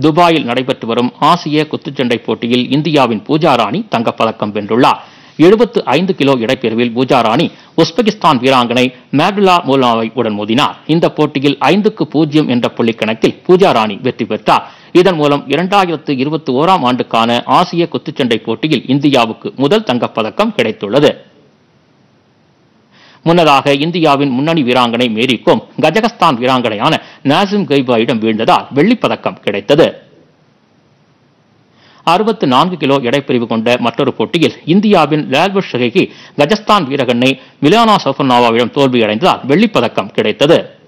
துபாயில் நடைபெற்று வரும் ஆசிய குத்துச்சண்டை போட்டியில் இந்தியாவின் பூஜா ராணி தங்கப்பதக்கம் வென்றுள்ளார் எழுபத்து ஐந்து கிலோ இடைப்பிரிவில் பூஜா ராணி உஸ்பெகிஸ்தான் வீராங்கனை மேடுலா மூலாவை உடன் மோதினார் இந்த போட்டியில் ஐந்துக்கு பூஜ்ஜியம் என்ற புள்ளி கணக்கில் பூஜா ராணி வெற்றி பெற்றார் இதன் மூலம் இரண்டாயிரத்து இருபத்தி ஓராம் ஆண்டுக்கான ஆசிய குத்துச்சண்டை போட்டியில் இந்தியாவுக்கு முதல் தங்கப்பதக்கம் கிடைத்துள்ளது முன்னதாக இந்தியாவின் முன்னணி வீராங்கனை மேரி கோம் கஜகஸ்தான் வீராங்கனையான நாசிம் கைபாயிடம் வீழ்ந்ததால் வெள்ளிப்பதக்கம் கிடைத்தது அறுபத்து நான்கு கிலோ எடைப்பிரிவு கொண்ட மற்றொரு போட்டியில் இந்தியாவின் லால்புஷ் ஷெகி கஜஸ்தான் வீரகண்ணை மிலானா சோஃபர்னாவாவிடம் தோல்வியடைந்ததால் வெள்ளிப்பதக்கம் கிடைத்தது